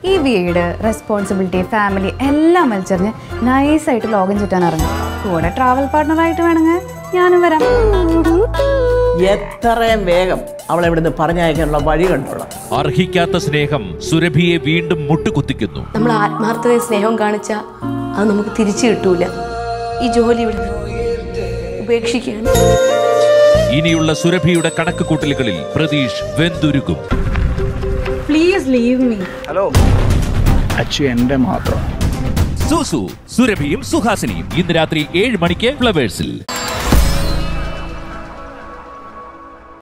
ഈ വീട് responsibility family എല്ലാം വലിച്ചെറിഞ്ഞ് നൈസായിട്ട് ലോകം ചുറ്റാൻ ഇറങ്ങും കൂടെ ട്രാവൽ പാർട്ണറായിട്ട് വേണമെങ്കിൽ ഞാനും വരാം എത്രയും വേഗം അവളെ ഇവിടുന്ന് പറഞ്ഞയക്കാനുള്ള വഴി കണ്ടോളാം അർഹിക്കാത്ത സ്നേഹം സുരഭിയെ വീണ്ടും മുട്ടുകുത്തിക്കുന്നു നമ്മൾ ആത്മാർത്ഥതയും സ്നേഹവും കാണിച്ചാൽ അത് നമുക്ക് തിരിച്ചു കിട്ടൂല ഈ ജോലി ഇവിടെ ഉപേക്ഷിക്കുകയാണ് ഇനിയുള്ള സുരഭിയുടെ കണക്ക് കൂട്ടലുകളിൽ പ്രതീഷ് വെന്തുരുകും please leave me hello Achu എൻ്റെ മാത്രം സുസു സുരഭിയും സുഹാസിനിയും ഇന്ന് രാത്രി ഏഴ് മണിക്ക് ഫ്ലവേഴ്സിൽ